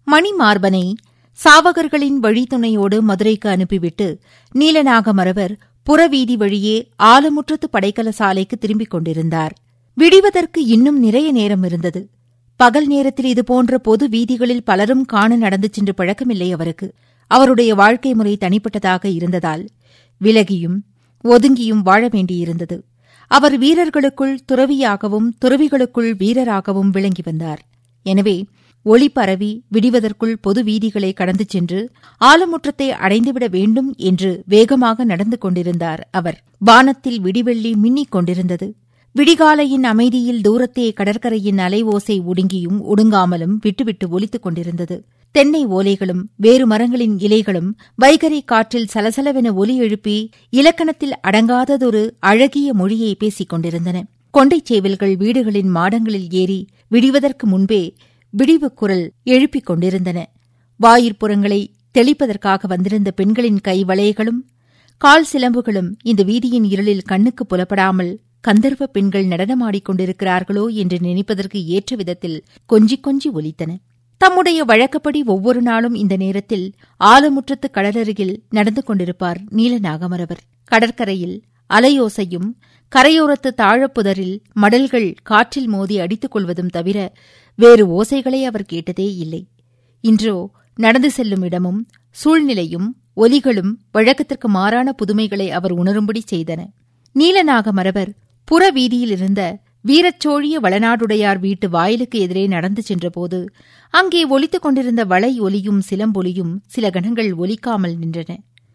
மணிமார்பனை சாவகர்களின் வழித்துணையோடு மதுரைக்கு அனுப்பிவிட்டு நீலநாகமரவர் புறவீதி வழியே ஆலமுற்றத்து படைக்கல சாலைக்கு திரும்பிக் கொண்டிருந்தார் விடிவதற்கு இன்னும் நிறைய நேரம் இருந்தது பகல் நேரத்தில் இதுபோன்ற பொது வீதிகளில் பலரும் காண நடந்து சென்று பழக்கமில்லை அவருக்கு அவருடைய வாழ்க்கை முறை தனிப்பட்டதாக இருந்ததால் விலகியும் ஒதுங்கியும் வாழ வேண்டியிருந்தது அவர் வீரர்களுக்குள் துறவியாகவும் துறவிகளுக்குள் வீரராகவும் விளங்கி வந்தார் எனவே ஒளி பரவி விடிவதற்குள் பொது வீதிகளை கடந்து சென்று ஆலமுற்றத்தை அடைந்துவிட வேண்டும் என்று வேகமாக நடந்து கொண்டிருந்தார் அவர் வானத்தில் விடிவெள்ளி மின்னிக் கொண்டிருந்தது விடிகாலையின் அமைதியில் தூரத்தே கடற்கரையின் அலை ஓசை ஒடுங்கியும் ஒடுங்காமலும் விட்டுவிட்டு ஒலித்துக் கொண்டிருந்தது தென்னை ஓலைகளும் வேறு மரங்களின் இலைகளும் வைகரை காற்றில் சலசலவென ஒலி எழுப்பி இலக்கணத்தில் அடங்காததொரு அழகிய மொழியை பேசிக் கொண்டிருந்தன கொண்டைச் சேவல்கள் வீடுகளின் மாடங்களில் ஏறி விடிவதற்கு முன்பே விடிவு குரல் எழுப்பிக் கொண்டிருந்தன வாயிற்புறங்களை தெளிப்பதற்காக வந்திருந்த பெண்களின் கை வளையங்களும் கால் சிலம்புகளும் இந்த வீதியின் இருளில் கண்ணுக்கு புலப்படாமல் கந்தர்வ பெண்கள் நடனமாடிக் கொண்டிருக்கிறார்களோ என்று நினைப்பதற்கு ஏற்ற விதத்தில் கொஞ்சி கொஞ்சி ஒலித்தன தம்முடைய வழக்கப்படி ஒவ்வொரு நாளும் இந்த நேரத்தில் ஆலமுற்றத்து கடலருகில் நடந்து கொண்டிருப்பார் நீலநாகமரவர் கடற்கரையில் அலையோசையும் கரையோரத்து தாழப்புதரில் மடல்கள் காற்றில் மோதி அடித்துக் கொள்வதும் தவிர வேறு ஓசைகளை அவர் கேட்டதே இல்லை இன்றோ நடந்து செல்லும் இடமும் சூழ்நிலையும் ஒலிகளும் வழக்கத்திற்கு மாறான புதுமைகளை அவர் உணரும்படி செய்தன நீலநாகமரவர் புற வீதியில் இருந்த வீரச்சோழிய வளநாடுடையார் வீட்டு வாயிலுக்கு எதிரே நடந்து சென்றபோது அங்கே ஒலித்துக் கொண்டிருந்த வளை ஒலியும் சிலம்பொலியும் சில கணங்கள் ஒலிக்காமல் நின்றன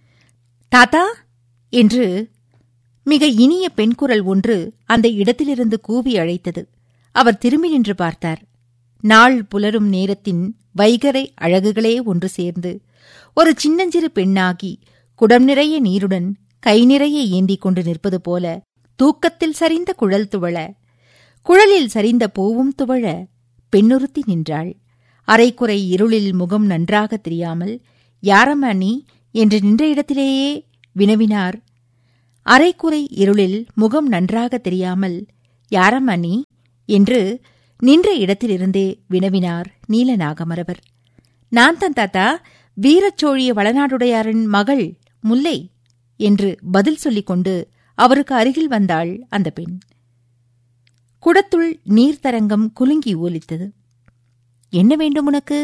தாத்தா என்று மிக இனிய பெண்குரல் ஒன்று அந்த இடத்திலிருந்து கூவி அழைத்தது அவர் திரும்பி நின்று பார்த்தார் நாள் புலரும் நேரத்தின் வைகரை அழகுகளே ஒன்று சேர்ந்து ஒரு சின்னஞ்சிறு பெண்ணாகி குடம் நிறைய நீருடன் கை நிறைய ஏந்திக் கொண்டு நிற்பது போல தூக்கத்தில் சரிந்த குழல் துவள குழலில் சரிந்த பூவும் துவழ பெண்ணொருத்தி நின்றாள் அரைக்குறை இருளில் முகம் நன்றாக தெரியாமல் யாரம்மா நீ என்று நின்ற இடத்திலேயே வினவினார் அரைக்குறை இருளில் முகம் நன்றாக தெரியாமல் யாரம்மா நீ என்று நின்ற இடத்திலிருந்தே வினவினார் நீலநாகமரவர் நான் தான் தாத்தா வீரச்சோழிய வளநாடுடையாரின் மகள் முல்லை என்று பதில் சொல்லிக் கொண்டு அவருக்கு அருகில் வந்தாள் அந்த பெண் குடத்துள் நீர்த்தரங்கம் குலுங்கி ஒலித்தது என்ன வேண்டும் உனக்கு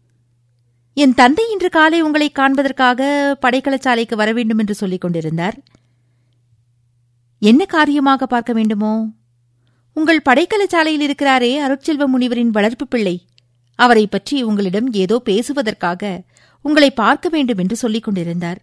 என் தந்தை இன்று காலை உங்களை காண்பதற்காக படைக்கலச்சாலைக்கு வர வேண்டும் என்று சொல்லிக் கொண்டிருந்தார் என்ன காரியமாக பார்க்க வேண்டுமோ உங்கள் படைக்கலச்சாலையில் இருக்கிறாரே அருட்செல்வ முனிவரின் வளர்ப்பு பிள்ளை அவரை பற்றி உங்களிடம் ஏதோ பேசுவதற்காக உங்களை பார்க்க வேண்டும் என்று சொல்லிக் கொண்டிருந்தார்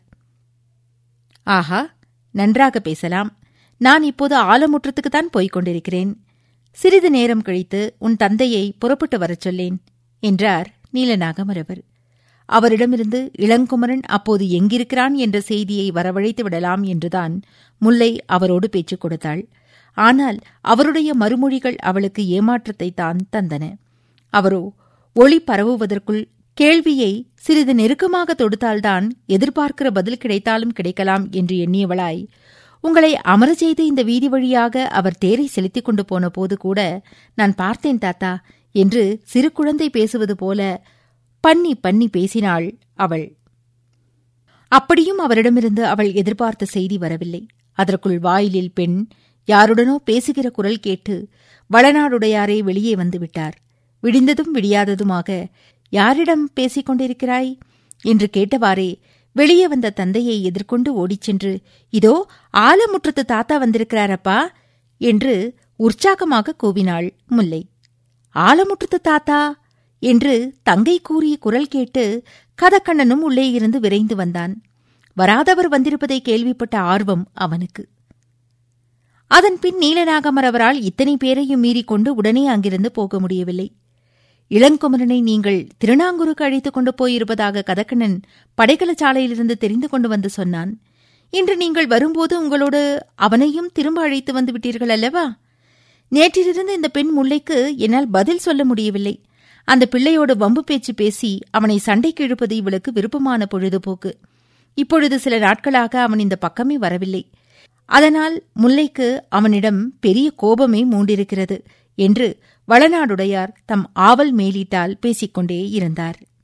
ஆஹா நன்றாக பேசலாம் நான் இப்போது ஆலமுற்றத்துக்குத்தான் போய்க் கொண்டிருக்கிறேன் சிறிது நேரம் கழித்து உன் தந்தையை புறப்பட்டு வரச் சொல்லேன் என்றார் நீலநாகமரவர் அவரிடமிருந்து இளங்குமரன் அப்போது எங்கிருக்கிறான் என்ற செய்தியை வரவழைத்து விடலாம் என்றுதான் முல்லை அவரோடு பேச்சுக் கொடுத்தாள் ஆனால் அவருடைய மறுமொழிகள் அவளுக்கு ஏமாற்றத்தை தான் தந்தன அவரோ ஒளி பரவுவதற்குள் கேள்வியை சிறிது நெருக்கமாக தொடுத்தால்தான் எதிர்பார்க்கிற பதில் கிடைத்தாலும் கிடைக்கலாம் என்று எண்ணியவளாய் உங்களை அமர செய்து இந்த வீதி வழியாக அவர் தேரை செலுத்திக் கொண்டு போன போது கூட நான் பார்த்தேன் தாத்தா என்று சிறு குழந்தை பேசுவது போல பண்ணி பண்ணி பேசினாள் அவள் அப்படியும் அவரிடமிருந்து அவள் எதிர்பார்த்த செய்தி வரவில்லை அதற்குள் வாயிலில் பெண் யாருடனோ பேசுகிற குரல் கேட்டு வளநாடுடையாரே வெளியே வந்து விட்டார் விடிந்ததும் விடியாததுமாக யாரிடம் பேசிக் கொண்டிருக்கிறாய் என்று கேட்டவாறே வெளியே வந்த தந்தையை எதிர்கொண்டு ஓடிச் சென்று இதோ ஆலமுற்றத்து தாத்தா வந்திருக்கிறாரப்பா என்று உற்சாகமாக கூவினாள் முல்லை ஆலமுற்றத்து தாத்தா என்று தங்கை கூறிய குரல் கேட்டு கதக்கண்ணனும் உள்ளே இருந்து விரைந்து வந்தான் வராதவர் வந்திருப்பதை கேள்விப்பட்ட ஆர்வம் அவனுக்கு அதன் பின் நீலநாகமர் அவரால் இத்தனை பேரையும் மீறிக்கொண்டு உடனே அங்கிருந்து போக முடியவில்லை இளங்குமரனை நீங்கள் திருநாங்கூருக்கு அழைத்துக் கொண்டு போயிருப்பதாக கதக்கண்ணன் படைக்கலச்சாலையிலிருந்து தெரிந்து கொண்டு வந்து சொன்னான் இன்று நீங்கள் வரும்போது உங்களோடு அவனையும் திரும்ப அழைத்து வந்து விட்டீர்கள் அல்லவா நேற்றிலிருந்து இந்த பெண் முல்லைக்கு என்னால் பதில் சொல்ல முடியவில்லை அந்த பிள்ளையோடு வம்பு பேச்சு பேசி அவனை சண்டைக்கு இழுப்பது இவளுக்கு விருப்பமான பொழுதுபோக்கு இப்பொழுது சில நாட்களாக அவன் இந்த பக்கமே வரவில்லை அதனால் முல்லைக்கு அவனிடம் பெரிய கோபமே மூண்டிருக்கிறது என்று வளநாடுடையார் தம் ஆவல் மேலிட்டால் பேசிக்கொண்டே இருந்தார்